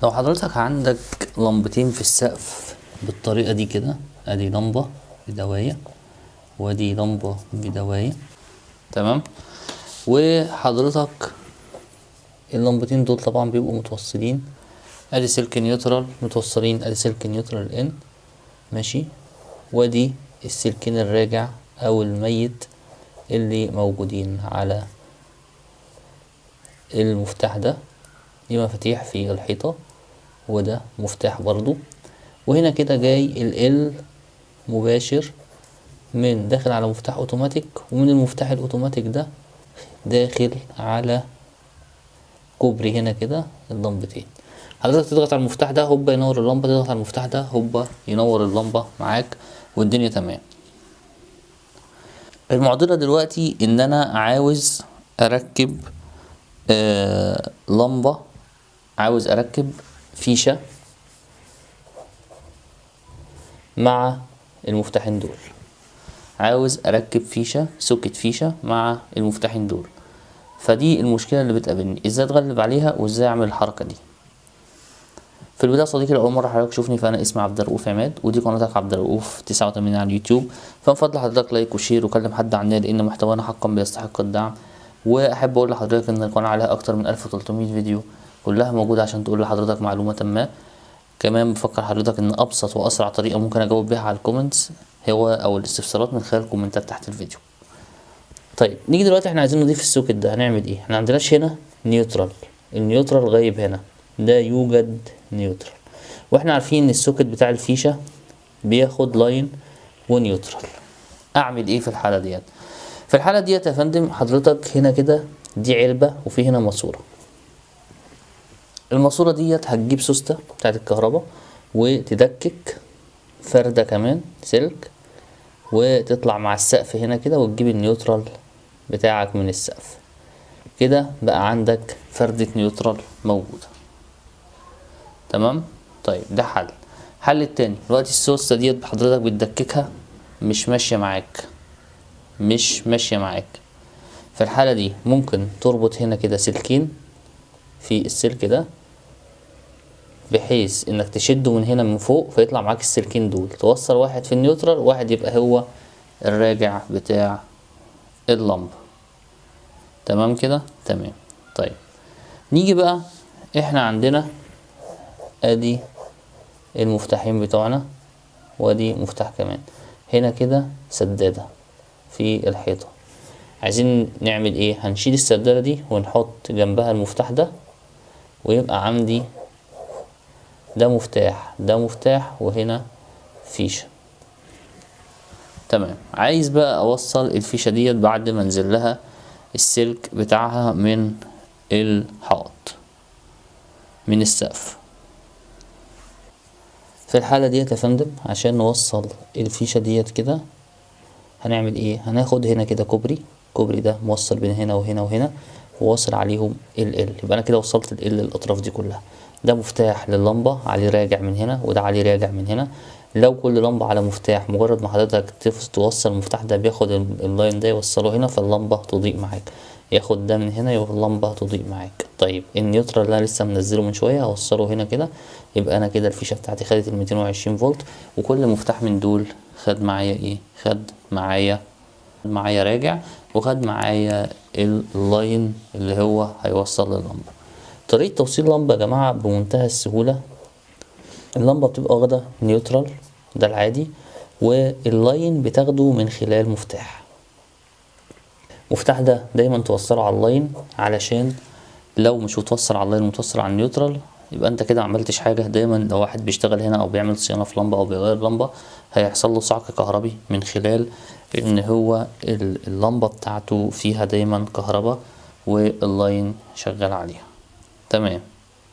لو حضرتك عندك لمبتين في السقف بالطريقة دي كده ادي لمبة بدواية وادي لمبة بدواية تمام وحضرتك اللمبتين دول طبعا بيبقوا متوصلين ادي سلك نيوترال متوصلين ادي سلك نيوترال ان ماشي وادي السلكين الراجع او الميت اللي موجودين على المفتاح ده دي مفاتيح في الحيطة وده مفتاح برضو وهنا كده جاي ال مباشر من داخل على مفتاح اوتوماتيك ومن المفتاح الاوتوماتيك ده داخل على كوبري هنا كده اللمبتين حضرتك تضغط على المفتاح ده هوبا ينور اللمبة تضغط على المفتاح ده هوبا ينور اللمبة معاك والدنيا تمام المعضلة دلوقتي ان انا عاوز اركب آه لمبة عاوز اركب فيشة مع المفتاحين دول عاوز اركب فيشة سوكت فيشة مع المفتاحين دول فدي المشكلة اللي بتقابلني ازاي اتغلب عليها وازاي اعمل الحركة دي في البداية صديقي لو أول مرة حضرتك تشوفني فأنا اسمي عبد الرؤوف عماد ودي قناتك عبد الرؤوف 89 على اليوتيوب فمن فضل حضرتك لايك وشير وكلم حد عننا لأن محتوانا حقا بيستحق الدعم وأحب أقول لحضرتك إن القناة عليها أكتر من 1300 فيديو كلها موجودة عشان تقول لحضرتك معلومة ما كمان بفكر حضرتك إن أبسط وأسرع طريقة ممكن أجاوب بيها على الكومنتس هو أو الاستفسارات من خلال الكومنتات تحت الفيديو طيب نيجي دلوقتي احنا عايزين نضيف السوكت ده هنعمل ايه احنا عندناش هنا نيوترال النيوترال غايب هنا ده يوجد نيوترال واحنا عارفين ان السوكت بتاع الفيشة بياخد لاين ونيوترال اعمل ايه في الحالة ديت في الحالة ديت يا فندم حضرتك هنا كده دي علبة وفي هنا ماسورة الماسورة ديت هتجيب سوستة بتاعت الكهرباء وتدكك فردة كمان سلك وتطلع مع السقف هنا كده وتجيب النيوترال بتاعك من السقف كده بقى عندك فردة نيوترال موجودة تمام طيب ده حل الحل التاني دلوقتي السوسة ديت حضرتك بتدككها مش ماشية معاك مش ماشية معاك في الحالة دي ممكن تربط هنا كده سلكين في السلك ده بحيث انك تشده من هنا من فوق فيطلع معاك السلكين دول توصل واحد في النيوترال واحد يبقى هو الراجع بتاع اللمبة تمام كده تمام طيب نيجي بقى احنا عندنا ادي المفتاحين بتوعنا وادي مفتاح كمان هنا كده سدادة في الحيطة عايزين نعمل ايه هنشيل السدادة دي ونحط جنبها المفتاح ده ويبقى عندي ده مفتاح ده مفتاح وهنا فيشة تمام عايز بقى اوصل الفيشة ديت بعد ما انزل لها السلك بتاعها من الحائط من السقف في الحالة ديت يا فندم عشان نوصل الفيشة ديت كده هنعمل ايه هناخد هنا كده كوبري كوبري ده موصل بين هنا وهنا وهنا وواصل عليهم ال ال يبقى انا كده وصلت ال الاطراف دي كلها ده مفتاح لللمبة عليه راجع من هنا وده عليه راجع من هنا لو كل لمبة على مفتاح مجرد ما حضرتك توصل المفتاح ده بياخد اللاين ده يوصله هنا فاللمبة تضيء معاك ياخد ده من هنا يبقى اللمبة تضيء معاك طيب النيوترال اللي انا لسه منزله من شوية هوصله هنا كده يبقى انا كده الفيشة بتاعتي خدت ال 220 فولت وكل مفتاح من دول خد معايا ايه خد معايا معايا راجع وخد معايا اللاين اللي هو هيوصل لللمبة طريقة توصيل لمبة يا جماعة بمنتهى السهولة اللمبة بتبقى واخدة نيوترال ده العادي واللاين بتاخده من خلال مفتاح المفتاح ده دايما توصله على اللاين علشان لو مش متوصل على اللاين متوصل على النيوترال يبقى انت كده عملتش حاجة دايما لو واحد بيشتغل هنا او بيعمل صيانة في لمبة او بيغير لمبة هيحصل له صعق كهربي من خلال ان هو اللمبة بتاعته فيها دايما كهرباء واللاين شغال عليها تمام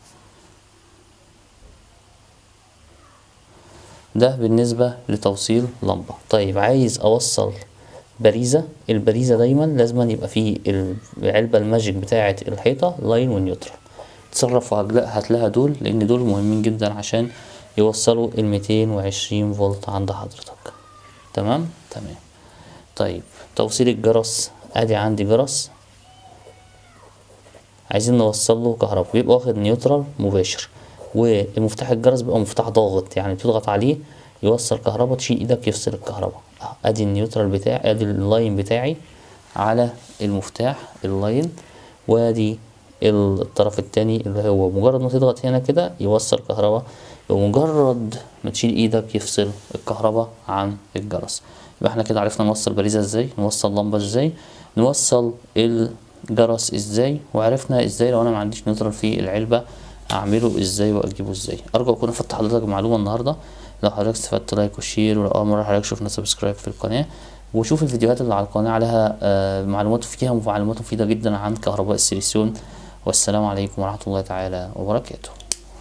ده بالنسبة لتوصيل لمبة طيب عايز اوصل باريزة الباريزة دايما لازم يبقى فيه العلبة الماجيك بتاعة الحيطة لاين ونيوترال تصرف هات لها دول لان دول مهمين جدا عشان يوصلوا ال 220 فولت عند حضرتك تمام تمام طيب توصيل الجرس ادي عندي جرس عايزين نوصل له كهرباء بيبقى واخد نيوترال مباشر ومفتاح الجرس بيبقى مفتاح ضاغط يعني بتضغط عليه يوصل كهرباء تشيل ايدك يفصل الكهرباء أهو، ادي النيوترال بتاعي ادي اللاين بتاعي على المفتاح اللاين وادي الطرف التاني اللي هو مجرد ما تضغط هنا كده يوصل كهرباء بمجرد ما تشيل ايدك يفصل الكهرباء عن الجرس يبقى احنا كده عرفنا نوصل باريزة ازاي نوصل لمبة ازاي نوصل الجرس ازاي وعرفنا ازاي لو انا ما عنديش نيوترال في العلبة اعمله ازاي واجيبه ازاي ارجو اكون افدت حضرتك معلومة النهاردة لو حضرتك استفدت لايك وشير ولو اول مرة حضرتك شوفنا سبسكرايب في القناة وشوف الفيديوهات اللي على القناة عليها آه، معلومات فيها معلومات مفيدة جدا عن كهرباء السيليسيون والسلام عليكم ورحمة الله تعالى وبركاته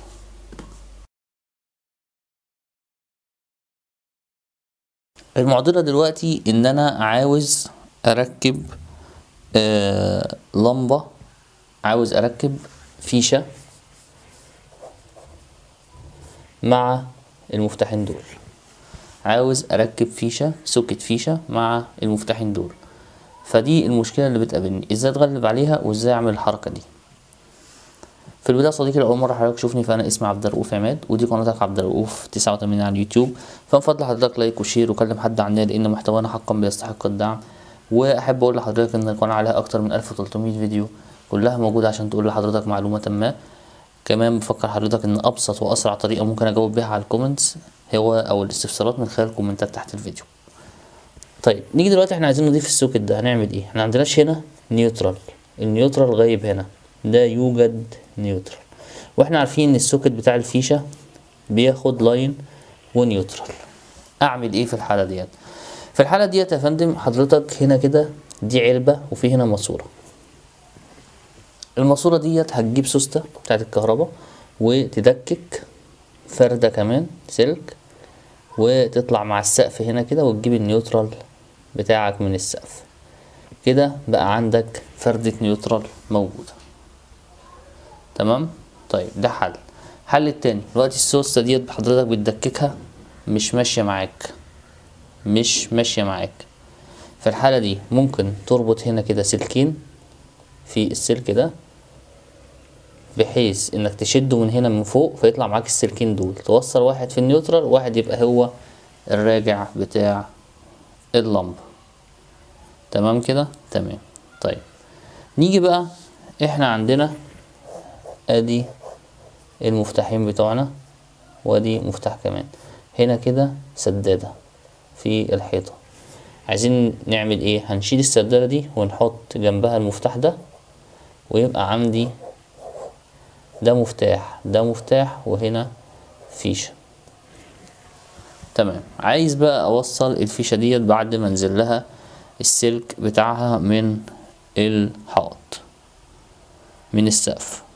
المعضلة دلوقتي ان انا عاوز اركب آه لمبة عاوز اركب فيشة مع المفتاحين دول عاوز اركب فيشة سوكت فيشة مع المفتاحين دول فدي المشكلة اللي بتقابلني ازاي اتغلب عليها وازاي اعمل الحركة دي في البداية صديقي لو أول مرة حضرتك تشوفني فأنا اسمي عبد الرؤوف عماد ودي قناتك عبد الرؤوف تسعة وتمانين على اليوتيوب فمن فضل حضرتك لايك وشير وكلم حد عننا لأن محتوانا حقا بيستحق الدعم وأحب أقول لحضرتك إن القناة عليها أكتر من ألف وتلتمية فيديو كلها موجودة عشان تقول لحضرتك معلومة ما كمان بفكر حضرتك إن أبسط وأسرع طريقة ممكن أجاوب بيها على الكومنتس هو أو الاستفسارات من خلال الكومنتات تحت الفيديو طيب نيجي دلوقتي احنا عايزين نضيف السوكت ده هنعمل ايه احنا عندناش هنا نيوترال النيوترال غايب هنا ده يوجد نيوترال واحنا عارفين ان السوكت بتاع الفيشة بياخد لاين ونيوترال اعمل ايه في الحالة ديت في الحالة ديت يا فندم حضرتك هنا كده دي علبة وفي هنا ماسورة الماسورة ديت هتجيب سوستة بتاعت الكهرباء وتدكك فردة كمان سلك وتطلع مع السقف هنا كده وتجيب النيوترال بتاعك من السقف كده بقى عندك فردة نيوترال موجودة تمام طيب ده حل الحل التاني دلوقتي السوسته ديت حضرتك بتدككها مش ماشيه معاك مش ماشيه معاك في الحاله دي ممكن تربط هنا كده سلكين في السلك ده بحيث انك تشده من هنا من فوق فيطلع معاك السلكين دول توصل واحد في النيوترال واحد يبقى هو الراجع بتاع اللمبه تمام كده تمام طيب نيجي بقى احنا عندنا ادي المفتاحين بتوعنا وادي مفتاح كمان هنا كده سدادة في الحيطة عايزين نعمل ايه هنشيل السدادة دي ونحط جنبها المفتاح ده ويبقى عندي ده مفتاح ده مفتاح وهنا فيشة تمام عايز بقى اوصل الفيشة ديت بعد ما انزل لها السلك بتاعها من الحائط من السقف